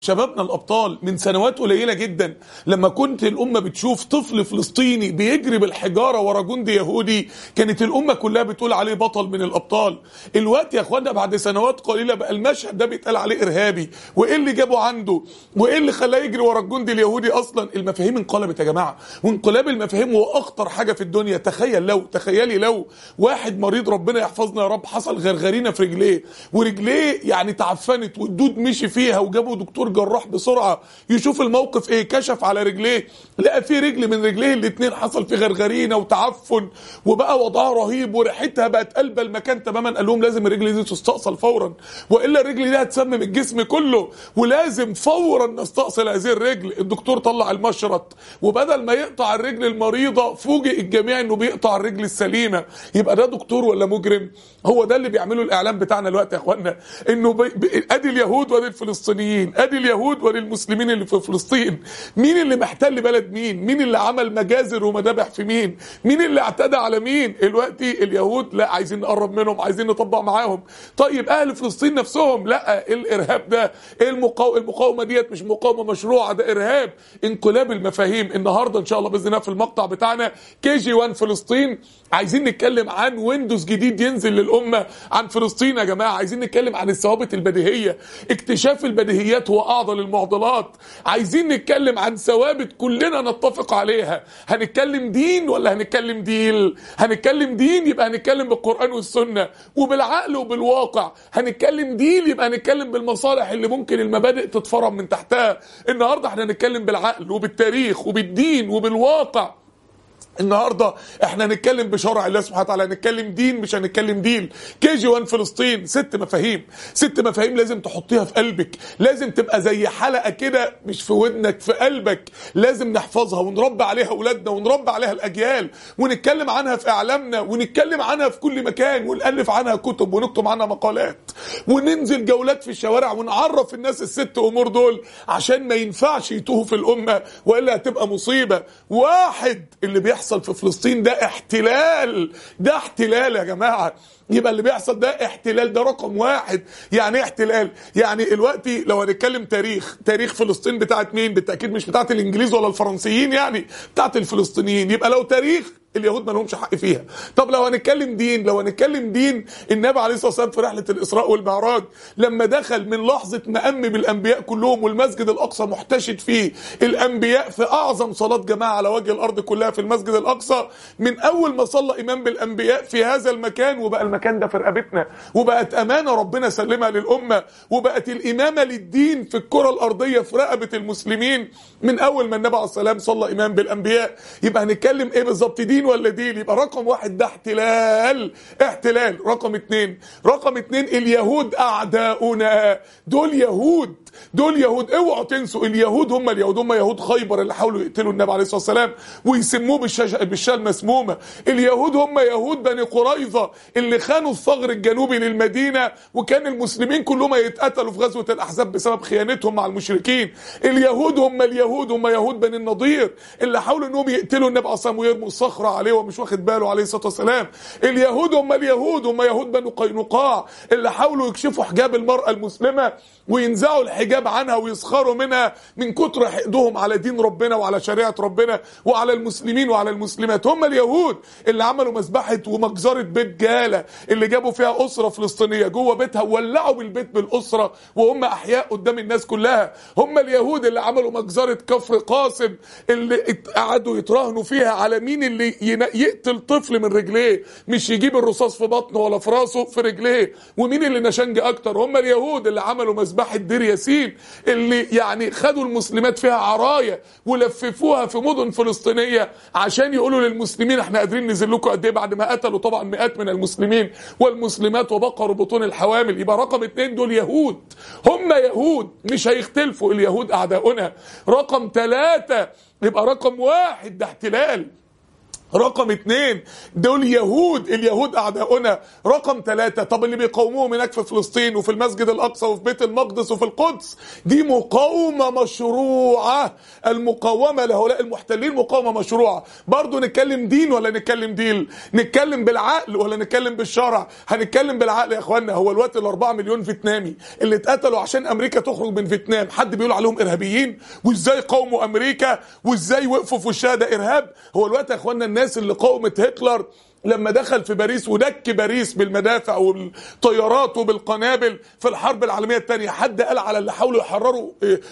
شبابنا الابطال من سنوات قليله جدا لما كنت الامه بتشوف طفل فلسطيني بيجري بالحجاره ورا جندي يهودي كانت الامه كلها بتقول عليه بطل من الابطال الوقت يا اخوانا بعد سنوات قليله بقى المشهد ده بيتقال عليه ارهابي وايه اللي جابه عنده وايه اللي خلاه يجري ورا الجندي اليهودي اصلا المفاهيم انقلبت يا جماعه وانقلاب المفاهيم هو اخطر حاجه في الدنيا تخيل لو تخيلي لو واحد مريض ربنا يحفظنا يا رب حصل غرغرينه في رجليه ورجليه يعني تعفنت والدود مشي فيها وجابوا دكتور جراح بسرعه يشوف الموقف ايه كشف على رجليه لقى في رجل من رجليه الاثنين حصل في غرغرينه وتعفن وبقى وضعها رهيب وريحتها بقت قلب المكان تماما قال لهم لازم الرجل دي تستأصل فورا والا الرجل دي هتسمم الجسم كله ولازم فورا نستأصل هذه الرجل الدكتور طلع المشرط وبدل ما يقطع الرجل المريضه فوجئ الجميع انه بيقطع الرجل السليمه يبقى ده دكتور ولا مجرم هو ده اللي بيعمله الاعلام بتاعنا الوقت يا اخوانا انه بي... بي... ادي اليهود وادي الفلسطينيين ادي اليهود وادي المسلمين اللي في فلسطين مين اللي محتل بلد مين مين اللي عمل مجازر ومذابح في مين مين اللي اعتدى على مين دلوقتي اليهود لا عايزين نقرب منهم عايزين نطبق معاهم طيب اهل فلسطين نفسهم لا الارهاب ده ايه المقاومه المقاومه ديت مش مقاومه مشروعه ده ارهاب انقلاب المفاهيم النهارده ان شاء الله باذن الله في المقطع بتاعنا كي جي 1 فلسطين عايزين نتكلم عن ويندوز جديد ينزل للامه عن فلسطين يا جماعه عايزين نتكلم عن الثوابت البديهيه اكتشاف البديهيات هو اعضل المعضلات عايزين نتكلم عن ثوابت كلنا نتفق عليها هنتكلم دين ولا هنتكلم ديل هنتكلم دين يبقى هنتكلم بالقران والسنه وبالعقل وبالواقع هنتكلم دين يبقى هنتكلم بالمصالح اللي ممكن المبادئ تتفرم من تحتها النهارده احنا هنتكلم بالعقل وبالتاريخ وبالدين وبالواقع النهارده احنا هنتكلم بشرع الله سبحانه وتعالى هنتكلم دين مش هنتكلم دين كي جي 1 فلسطين ست مفاهيم ست مفاهيم لازم تحطيها في قلبك لازم تبقى زي حلقه كده مش في ودنك في قلبك لازم نحفظها ونربي عليها اولادنا ونربي عليها الاجيال ونتكلم عنها في اعلامنا ونتكلم عنها في كل مكان ونالف عنها كتب ونكتب عنها مقالات وننزل جولات في الشوارع ونعرف الناس الست امور دول عشان ما ينفعش يتوهوا في الامه والا هتبقى مصيبه واحد اللي بيحصل بيحصل في فلسطين ده احتلال ده احتلال يا جماعه يبقى اللي بيحصل ده احتلال ده رقم واحد يعني ايه احتلال يعني دلوقتي لو هنتكلم تاريخ تاريخ فلسطين بتاعت مين بالتاكيد مش بتاعت الانجليز ولا الفرنسيين يعني بتاعت الفلسطينيين يبقى لو تاريخ اليهود ما لهمش حق فيها طب لو هنتكلم دين لو هنتكلم دين النبي عليه الصلاه والسلام في رحله الاسراء والمعراج لما دخل من لحظه ما أم بالانبياء كلهم والمسجد الاقصى محتشد فيه الانبياء في اعظم صلاه جماعه على وجه الارض كلها في المسجد الاقصى من اول ما صلى امام بالانبياء في هذا المكان وبقى المكان ده في رقبتنا وبقت امانه ربنا سلمها للامه وبقت الامامه للدين في الكره الارضيه في رقبه المسلمين من اول ما النبي عليه الصلاه والسلام صلى امام بالانبياء يبقى هنتكلم ايه بالظبط دين ولا دين يبقى رقم واحد ده احتلال احتلال رقم اتنين رقم اتنين اليهود اعداؤنا دول يهود دول يهود اوعوا تنسوا اليهود هم اليهود هم يهود خيبر اللي حاولوا يقتلوا النبي عليه الصلاه والسلام ويسموه بالشجع بالشاه المسمومه اليهود هم يهود بني قريظه اللي خانوا الثغر الجنوبي للمدينه وكان المسلمين كلهم يتقتلوا في غزوه الاحزاب بسبب خيانتهم مع المشركين اليهود هم اليهود هم يهود بني النضير اللي حاولوا انهم يقتلوا النبي عليه الصلاه والسلام ويرموا الصخره عليه ومش واخد باله عليه الصلاه والسلام اليهود هم اليهود هم يهود بنو قينقاع اللي حاولوا يكشفوا حجاب المراه المسلمه وينزعوا الحجاب عنها ويسخروا منها من كتر حقدهم على دين ربنا وعلى شريعه ربنا وعلى المسلمين وعلى المسلمات هم اليهود اللي عملوا مذبحه ومجزره بيت جاله اللي جابوا فيها اسره فلسطينيه جوه بيتها ولعوا بالبيت بالاسره وهم احياء قدام الناس كلها هم اليهود اللي عملوا مجزره كفر قاسم اللي قعدوا يتراهنوا فيها على مين اللي يقتل طفل من رجليه مش يجيب الرصاص في بطنه ولا في راسه في رجليه ومين اللي نشنج اكتر هم اليهود اللي عملوا مذبحه دير ياسين اللي يعني خدوا المسلمات فيها عرايا ولففوها في مدن فلسطينيه عشان يقولوا للمسلمين احنا قادرين ننزل لكم قد ايه بعد ما قتلوا طبعا مئات من المسلمين والمسلمات وبقروا بطون الحوامل يبقى رقم اتنين دول يهود هم يهود مش هيختلفوا اليهود اعداؤنا رقم ثلاثة يبقى رقم واحد ده احتلال رقم اتنين دول يهود اليهود اعداؤنا رقم ثلاثة طب اللي بيقاوموهم هناك في فلسطين وفي المسجد الاقصى وفي بيت المقدس وفي القدس دي مقاومة مشروعة المقاومة لهؤلاء المحتلين مقاومة مشروعة برضو نتكلم دين ولا نتكلم ديل نتكلم بالعقل ولا نتكلم بالشرع هنتكلم بالعقل يا اخوانا هو الوقت الاربعة مليون فيتنامي اللي اتقتلوا عشان امريكا تخرج من فيتنام حد بيقول عليهم ارهابيين وازاي قاوموا امريكا وازاي وقفوا في وشها ده ارهاب هو الوقت يا اخوانا الناس اللي قاومت هتلر لما دخل في باريس ودك باريس بالمدافع والطيارات وبالقنابل في الحرب العالميه الثانيه حد قال على اللي حاولوا يحرروا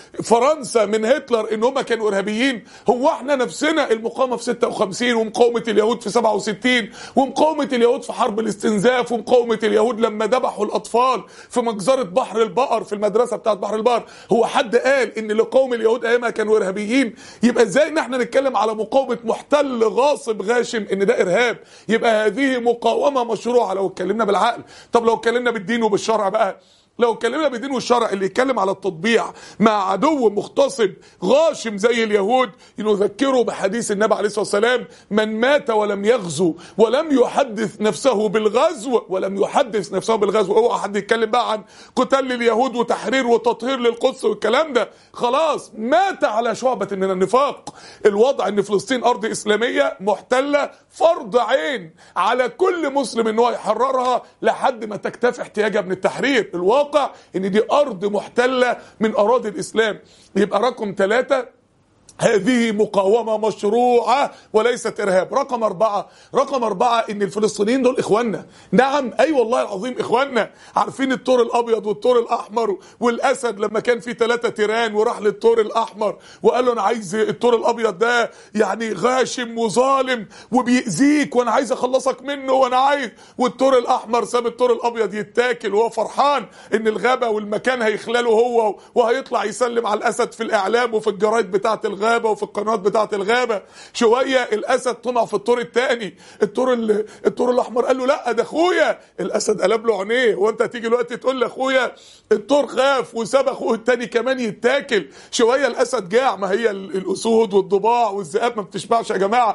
فرنسا من هتلر ان هم كانوا ارهابيين هو احنا نفسنا المقاومه في 56 ومقاومه اليهود في 67 ومقاومه اليهود في حرب الاستنزاف ومقاومه اليهود لما ذبحوا الاطفال في مجزره بحر البقر في المدرسه بتاعه بحر البقر هو حد قال ان اللي قوم اليهود ايامها كانوا ارهابيين يبقى ازاي ان احنا نتكلم على مقاومه محتل غاصب غاشم ان ده ارهاب يبقى هذه مقاومه مشروعه لو اتكلمنا بالعقل طب لو اتكلمنا بالدين وبالشرع بقى لو اتكلمنا بالدين والشرع اللي يتكلم على التطبيع مع عدو مغتصب غاشم زي اليهود نذكره بحديث النبي عليه الصلاه والسلام من مات ولم يغزو ولم يحدث نفسه بالغزو ولم يحدث نفسه بالغزو اوعى حد يتكلم بقى عن قتال اليهود وتحرير وتطهير للقدس والكلام ده خلاص مات على شعبه من النفاق الوضع ان فلسطين ارض اسلاميه محتله فرض عين على كل مسلم ان هو يحررها لحد ما تكتفي احتياجها من التحرير الواقع ان دي ارض محتله من اراضي الاسلام يبقى رقم ثلاثة هذه مقاومة مشروعة وليست إرهاب رقم أربعة رقم أربعة إن الفلسطينيين دول إخواننا نعم أي أيوة والله العظيم إخواننا عارفين الطور الأبيض والطور الأحمر والأسد لما كان في ثلاثة تيران وراح للطور الأحمر وقال له أنا عايز الطور الأبيض ده يعني غاشم وظالم وبيأذيك وأنا عايز أخلصك منه وأنا عايز والطور الأحمر ساب الطور الأبيض يتاكل وهو فرحان إن الغابة والمكان هيخلاله هو وهيطلع يسلم على الأسد في الإعلام وفي الجرايد بتاعة الغابة الغابه وفي القنوات بتاعه الغابه شويه الاسد طمع في الطور الثاني الطور الطور الاحمر قال له لا ده اخويا الاسد قلب له عينيه وانت هتيجي الوقت تقول لاخويا الطور خاف وساب اخوه الثاني كمان يتاكل شويه الاسد جاع ما هي الاسود والضباع والذئاب ما بتشبعش يا جماعه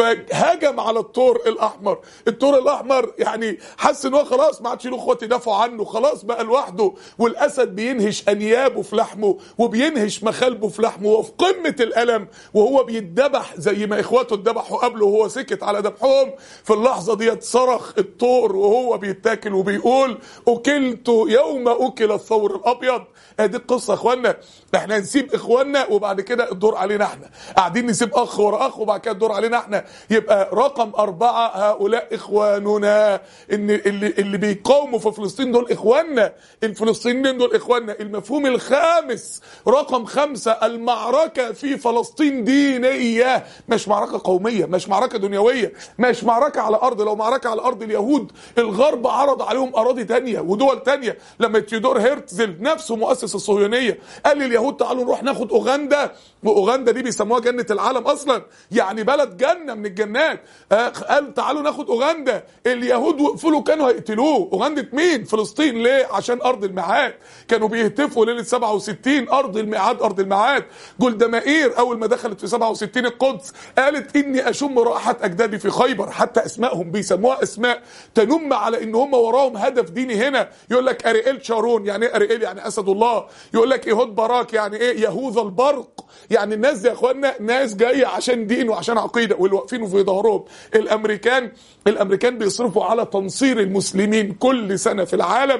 فهجم على الطور الاحمر الطور الاحمر يعني حس ان هو خلاص ما عادش له اخوات يدافعوا عنه خلاص بقى لوحده والاسد بينهش انيابه في لحمه وبينهش مخالبه في لحمه وفي قمه الالم وهو بيتذبح زي ما اخواته اتذبحوا قبله وهو سكت على ذبحهم في اللحظه ديت صرخ الطور وهو بيتاكل وبيقول اكلت يوم اكل الثور الابيض ادي القصه يا اخوانا احنا نسيب اخواننا وبعد كده الدور علينا احنا قاعدين نسيب اخ ورا اخ وبعد كده الدور علينا احنا يبقى رقم أربعة هؤلاء اخواننا ان اللي اللي بيقاوموا في فلسطين دول اخواننا الفلسطينيين دول اخواننا المفهوم الخامس رقم خمسة المعركة في فلسطين دينية مش معركة قومية مش معركة دنيوية مش معركة على أرض لو معركة على أرض اليهود الغرب عرض عليهم أراضي تانية ودول تانية لما تيودور هيرتزل نفسه مؤسس الصهيونية قال لليهود تعالوا نروح ناخد أوغندا وأوغندا دي بيسموها جنة العالم أصلا يعني بلد جنة من الجنات آه قال تعالوا ناخد أوغندا اليهود وقفوا له كانوا هيقتلوه أوغندا مين فلسطين ليه عشان أرض الميعاد كانوا بيهتفوا ليلة 67 أرض الميعاد أرض الميعاد جولدا مائير أول ما دخلت في 67 القدس قالت إني أشم رائحة أجدادي في خيبر حتى أسمائهم بيسموها أسماء تنم على إن هم وراهم هدف ديني هنا يقول لك أريئيل شارون يعني إيه أريئيل يعني أسد الله يقول لك إيهود باراك يعني إيه يهوذا البرق يعني الناس دي يا إخوانا ناس جاية عشان دين وعشان عقيدة واللي واقفين في ظهرهم الأمريكان الأمريكان بيصرفوا على تنصير المسلمين كل سنة في العالم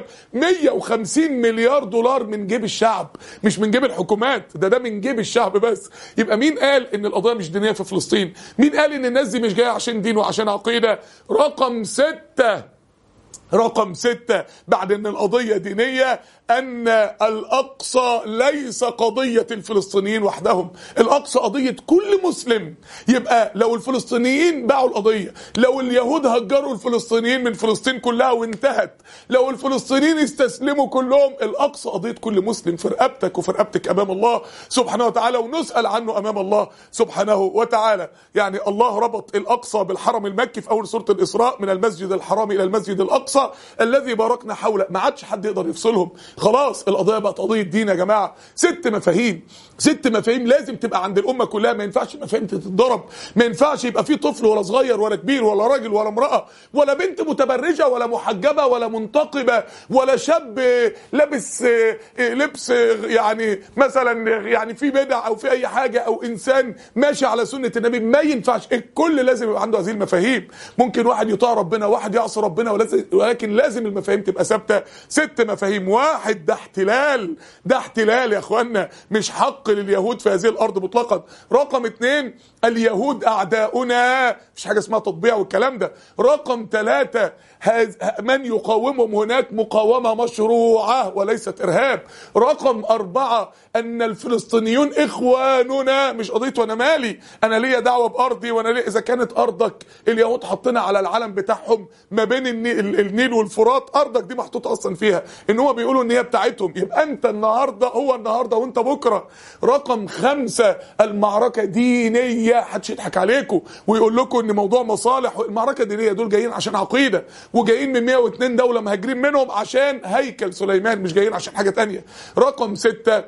150 مليار دولار من جيب الشعب مش من جيب الحكومات ده ده من جيب الشعب بس يبقى مين قال ان القضيه مش دينيه في فلسطين مين قال ان الناس دي مش جايه عشان دين وعشان عقيده رقم ستة رقم ستة بعد ان القضية دينية ان الاقصى ليس قضية الفلسطينيين وحدهم الاقصى قضية كل مسلم يبقى لو الفلسطينيين باعوا القضية لو اليهود هجروا الفلسطينيين من فلسطين كلها وانتهت لو الفلسطينيين استسلموا كلهم الاقصى قضية كل مسلم في رقبتك وفي رقبتك امام الله سبحانه وتعالى ونسأل عنه امام الله سبحانه وتعالى يعني الله ربط الاقصى بالحرم المكي في اول سورة الاسراء من المسجد الحرام الى المسجد الاقصى الاقصى الذي باركنا حوله ما عادش حد يقدر يفصلهم خلاص القضيه بقت قضيه دين يا جماعه ست مفاهيم ست مفاهيم لازم تبقى عند الامه كلها ما ينفعش مفاهيم تتضرب ما ينفعش يبقى في طفل ولا صغير ولا كبير ولا راجل ولا امراه ولا بنت متبرجه ولا محجبه ولا منتقبه ولا شاب لابس لبس يعني مثلا يعني في بدع او في اي حاجه او انسان ماشي على سنه النبي ما ينفعش الكل لازم يبقى عنده هذه المفاهيم ممكن واحد يطاع ربنا واحد يعصي ربنا ولازم ولكن لازم المفاهيم تبقى ثابته ست مفاهيم واحد ده احتلال ده احتلال يا اخوانا مش حق لليهود في هذه الارض مطلقا رقم اثنين اليهود اعداؤنا مش حاجه اسمها تطبيع والكلام ده رقم ثلاثة من يقاومهم هناك مقاومه مشروعه وليست ارهاب رقم أربعة ان الفلسطينيون اخواننا مش قضيه وانا مالي انا ليا دعوه بارضي وانا ليه اذا كانت ارضك اليهود حاطينها على العلم بتاعهم ما بين النيل, النيل والفرات ارضك دي محطوط اصلا فيها ان هم بيقولوا ان هي بتاعتهم يبقى انت النهارده هو النهارده وانت بكره رقم خمسة المعركه دينيه محدش يضحك عليكم ويقول لكم ان موضوع مصالح المعركه دينيه دول جايين عشان عقيده وجايين من 102 دوله مهاجرين منهم عشان هيكل سليمان مش جايين عشان حاجه تانية رقم ستة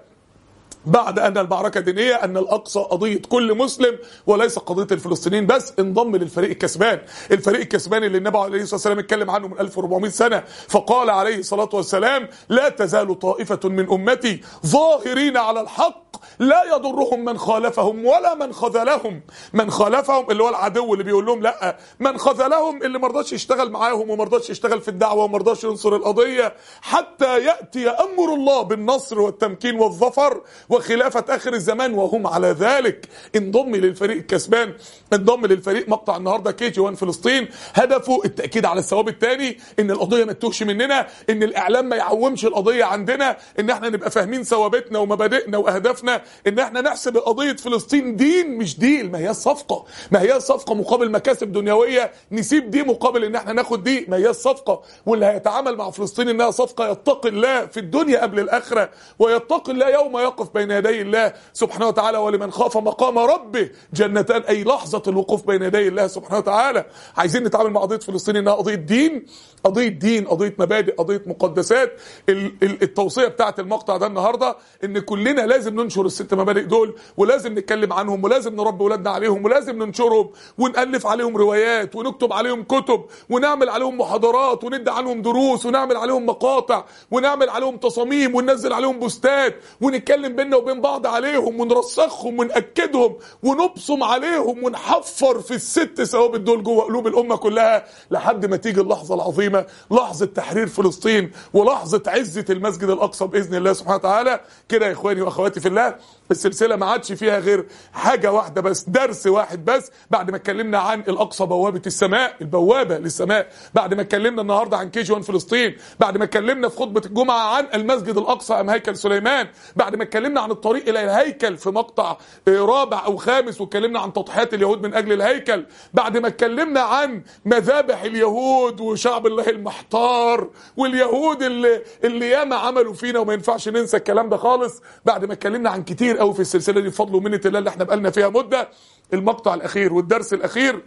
بعد ان المعركه دينيه ان الاقصى قضيه كل مسلم وليس قضيه الفلسطينيين بس انضم للفريق الكسبان الفريق الكسبان اللي النبي عليه الصلاه والسلام اتكلم عنه من 1400 سنه فقال عليه الصلاه والسلام لا تزال طائفه من امتي ظاهرين على الحق لا يضرهم من خالفهم ولا من خذلهم من خالفهم اللي هو العدو اللي بيقول لهم لا من خذلهم اللي ما رضاش يشتغل معاهم وما رضاش يشتغل في الدعوه وما رضاش ينصر القضيه حتى ياتي امر الله بالنصر والتمكين والظفر وخلافه اخر الزمان وهم على ذلك انضم للفريق الكسبان انضم للفريق مقطع النهارده كي جي 1 فلسطين هدفه التاكيد على الثواب الثاني ان القضيه ما تتوهش مننا ان الاعلام ما يعومش القضيه عندنا ان احنا نبقى فاهمين ثوابتنا ومبادئنا واهدافنا ان احنا نحسب قضيه فلسطين دين مش ديل ما هي صفقه ما هي صفقه مقابل مكاسب دنيويه نسيب دي مقابل ان احنا ناخد دي ما هي الصفقه واللي هيتعامل مع فلسطين انها صفقه يتقي الله في الدنيا قبل الاخره ويتقي الله يوم يقف بين يدي الله سبحانه وتعالى ولمن خاف مقام ربه جنتان اي لحظه الوقوف بين يدي الله سبحانه وتعالى عايزين نتعامل مع قضيه فلسطين انها قضيه دين قضيه دين قضيه مبادئ قضيه مقدسات التوصيه بتاعه المقطع ده النهارده ان كلنا لازم ننشر الست مبادئ دول ولازم نتكلم عنهم ولازم نربي ولادنا عليهم ولازم ننشرهم ونالف عليهم روايات ونكتب عليهم كتب ونعمل عليهم محاضرات وندي عنهم دروس ونعمل عليهم مقاطع ونعمل عليهم تصاميم وننزل عليهم بوستات ونتكلم بينا وبين بعض عليهم ونرسخهم ونأكدهم ونبصم عليهم ونحفر في الست ثوابت دول جوه قلوب الامه كلها لحد ما تيجي اللحظه العظيمه لحظه تحرير فلسطين ولحظه عزه المسجد الاقصى باذن الله سبحانه وتعالى كده يا اخواني واخواتي في الله السلسله ما عادش فيها غير حاجه واحده بس درس واحد بس بعد ما اتكلمنا عن الاقصى بوابه السماء البوابه للسماء بعد ما اتكلمنا النهارده عن كيجي 1 فلسطين بعد ما اتكلمنا في خطبه الجمعه عن المسجد الاقصى ام هيكل سليمان بعد ما اتكلمنا عن الطريق الى الهيكل في مقطع رابع او خامس واتكلمنا عن تضحيات اليهود من اجل الهيكل بعد ما اتكلمنا عن مذابح اليهود وشعب الله المحتار واليهود اللي اللي ياما عملوا فينا وما ينفعش ننسى الكلام ده خالص بعد ما اتكلمنا عن كتير قوي في السلسله دي بفضل ومنه الله اللي احنا بقالنا فيها مده المقطع الاخير والدرس الاخير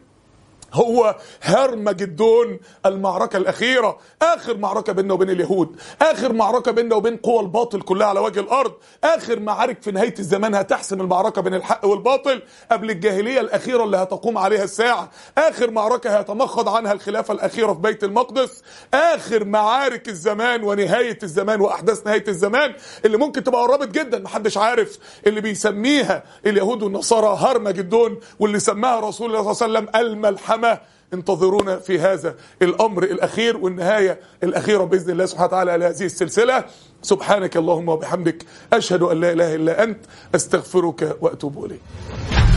هو هرمجدون المعركة الأخيرة آخر معركة بيننا وبين اليهود آخر معركة بيننا وبين قوى الباطل كلها على وجه الأرض آخر معارك في نهاية الزمان هتحسم المعركة بين الحق والباطل قبل الجاهلية الأخيرة اللي هتقوم عليها الساعة آخر معركة هيتمخض عنها الخلافة الأخيرة في بيت المقدس آخر معارك الزمان ونهاية الزمان وأحداث نهاية الزمان اللي ممكن تبقى قربت جدا محدش عارف اللي بيسميها اليهود والنصارى هرمجدون واللي سماها رسول الله صلى الله عليه وسلم الملحمة انتظرونا في هذا الامر الاخير والنهايه الاخيره باذن الله سبحانه وتعالى لهذه السلسله سبحانك اللهم وبحمدك اشهد ان لا اله الا انت استغفرك واتوب اليك